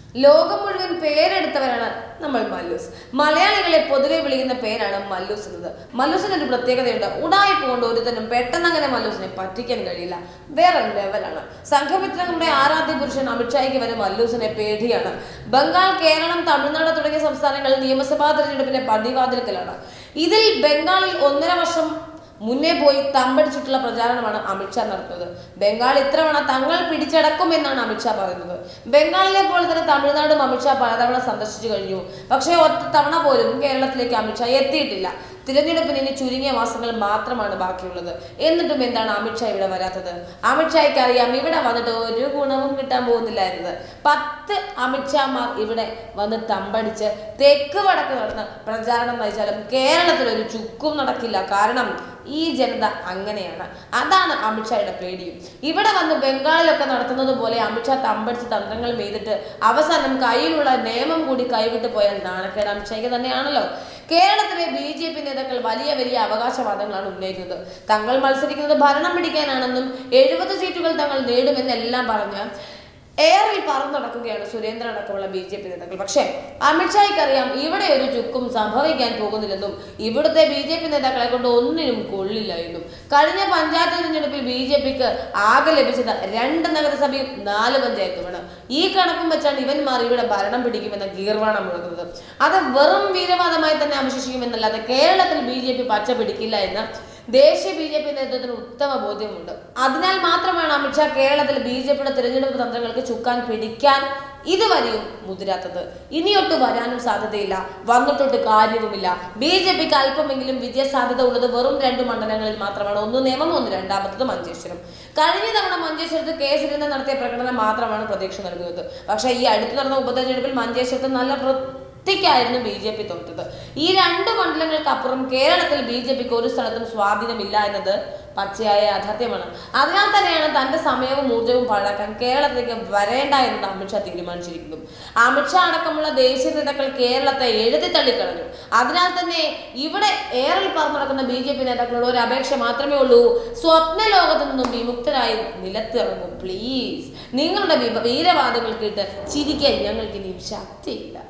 ലോകം മുഴുവൻ പേരെടുത്തവരാണ് നമ്മൾ മല്ലൂസ് മലയാളികളെ പൊതുവെ വിളിക്കുന്ന പേരാണ് മല്ലൂസ് എന്നത് മല്ലൂസിന് ഒരു പ്രത്യേകതയുണ്ട് ഉടായ്പ കൊണ്ട് ഒരുതനും പെട്ടെന്ന് അങ്ങനെ മല്ലൂസിനെ പറ്റിക്കാൻ കഴിയില്ല വേറെ ലെവലാണ് സംഘമിത്രങ്ങളുടെ ആരാധ്യ പുരുഷൻ അമിത്ഷായ്ക്ക് വരെ മല്ലൂസിനെ പേടിയാണ് ബംഗാൾ കേരളം തമിഴ്നാട് തുടങ്ങിയ സംസ്ഥാനങ്ങളിൽ നിയമസഭാ തെരഞ്ഞെടുപ്പിന്റെ പടിവാതിൽക്കലാണ് ഇതിൽ ബംഗാളിൽ ഒന്നര വർഷം മുന്നേ പോയി തമ്പടിച്ചിട്ടുള്ള പ്രചാരണമാണ് അമിത്ഷാ നടത്തുന്നത് ബംഗാൾ ഇത്തവണ തങ്ങൾ പിടിച്ചടക്കുമെന്നാണ് അമിത്ഷാ പറയുന്നത് ബംഗാളിലെ പോലെ തന്നെ തമിഴ്നാടും അമിത്ഷാ പലതവണ സന്ദർശിച്ചു കഴിഞ്ഞു പക്ഷേ ഒറ്റ തവണ പോലും കേരളത്തിലേക്ക് അമിത്ഷാ എത്തിയിട്ടില്ല തിരഞ്ഞെടുപ്പിന് ഇനി ചുരുങ്ങിയ മാസങ്ങൾ മാത്രമാണ് ബാക്കിയുള്ളത് എന്നിട്ടും എന്താണ് അമിത്ഷാ ഇവിടെ വരാത്തത് അമിത്ഷായ്ക്ക് അറിയാം ഇവിടെ വന്നിട്ട് ഒരു ഗുണവും കിട്ടാൻ പോകുന്നില്ല എന്നത് പത്ത് അമിത്ഷാമാർ ഇവിടെ വന്ന് തമ്പടിച്ച് തെക്ക് വടക്ക് നടന്ന് പ്രചാരണം നയിച്ചാലും കേരളത്തിൽ ഒരു ചുക്കും നടക്കില്ല കാരണം ഈ ജനത അങ്ങനെയാണ് അതാണ് അമിത്ഷായുടെ പേടിയും ഇവിടെ വന്ന് ബംഗാളിലൊക്കെ നടത്തുന്നത് പോലെ അമിത്ഷാ തമ്പടിച്ച് തന്ത്രങ്ങൾ ചെയ്തിട്ട് അവസാനം കയ്യിലുള്ള നിയമം കൂടി കൈവിട്ട് പോയാൽ നാണക്കേട് അമിത്ഷായ്ക്ക് തന്നെയാണല്ലോ കേരളത്തിലെ ബി ജെ പി നേതാക്കൾ വലിയ വലിയ അവകാശവാദങ്ങളാണ് ഉന്നയിക്കുന്നത് തങ്ങൾ മത്സരിക്കുന്നത് ഭരണം പിടിക്കാനാണെന്നും എഴുപത് സീറ്റുകൾ തങ്ങൾ നേടുമെന്നെല്ലാം പറഞ്ഞ് എയറിൽ പറന്നു നടക്കുകയാണ് സുരേന്ദ്രൻ അടക്കമുള്ള ബി ജെ പി നേതാക്കൾ പക്ഷേ അമിത്ഷായ്ക്ക് അറിയാം ഇവിടെ ഒരു ചുക്കും സംഭവിക്കാൻ പോകുന്നില്ലെന്നും ഇവിടുത്തെ ബി ജെ പി നേതാക്കളെ കൊണ്ട് ഒന്നിനും കൊള്ളില്ല എന്നും കഴിഞ്ഞ പഞ്ചായത്ത് തിരഞ്ഞെടുപ്പിൽ ബി ജെ പിക്ക് ആകെ ലഭിച്ചത് രണ്ട് നഗരസഭയും നാല് പഞ്ചായത്തുമാണ് ഈ കണക്കും വെച്ചാണ് ഇവന്മാർ ഇവിടെ ഭരണം പിടിക്കുമെന്ന ഗീർവാണം മുഴങ്ങുന്നത് അത് വെറും വീരവാദമായി തന്നെ അവശേഷിക്കുമെന്നല്ലാതെ കേരളത്തിൽ ബി ജെ പി പച്ച പിടിക്കില്ല എന്ന് ദേശീയ ബി ജെ പി നേതൃത്വത്തിന് ഉത്തമ ബോധ്യമുണ്ട് അതിനാൽ മാത്രമാണ് അമിത്ഷാ കേരളത്തിൽ ബി ജെ പിയുടെ തിരഞ്ഞെടുപ്പ് തന്ത്രങ്ങൾക്ക് ചുക്കാൻ പിടിക്കാൻ ഇതുവരെയും മുതിരാത്തത് ഇനിയൊട്ട് വരാനും സാധ്യതയില്ല വന്നിട്ടൊട്ട് കാര്യവുമില്ല ബി ജെ പിക്ക് അല്പമെങ്കിലും വിജയ സാധ്യത ഉള്ളത് വെറും രണ്ട് മണ്ഡലങ്ങളിൽ മാത്രമാണ് ഒന്ന് നിയമം ഒന്ന് രണ്ടാമത്തത് മഞ്ചേശ്വരം കഴിഞ്ഞ തവണ മഞ്ചേശ്വരത്ത് കെ സുരേന്ദ്രൻ നടത്തിയ പ്രകടനം മാത്രമാണ് പ്രതീക്ഷ നൽകുന്നത് പക്ഷേ ഈ അടുത്ത് നടന്ന ഉപതെരഞ്ഞെടുപ്പിൽ മഞ്ചേശ്വരത്ത് നല്ല വൃത്തിക്കായിരുന്നു ബി ജെ പി തോറ്റത് ഈ രണ്ട് മണ്ഡലങ്ങൾക്കപ്പുറം കേരളത്തിൽ ബി ജെ പിക്ക് ഒരു സ്ഥലത്തും സ്വാധീനമില്ല എന്നത് പച്ചയായ യാഥാർത്ഥ്യമാണ് അതിനാൽ തന്നെയാണ് തന്റെ സമയവും ഊർജവും പാഴാക്കാൻ കേരളത്തിലേക്ക് വരേണ്ട എന്ന് അമിത്ഷാ തീരുമാനിച്ചിരിക്കുന്നു അമിത്ഷാ അടക്കമുള്ള ദേശീയ നേതാക്കൾ കേരളത്തെ എഴുതി തള്ളിക്കളഞ്ഞു അതിനാൽ തന്നെ ഇവിടെ ഏറിൽ പറന്നു നടക്കുന്ന ബി ജെ പി നേതാക്കളോട് ഒരു അപേക്ഷ മാത്രമേ ഉള്ളൂ സ്വപ്ന ലോകത്തു നിന്നും വിമുക്തരായി നിലത്തിറങ്ങും പ്ലീസ് നിങ്ങളുടെ വിവ- വീരവാദങ്ങൾ കേട്ട് ചിരിക്കാൻ ഞങ്ങൾക്ക് ഇനിയും ശക്തിയില്ല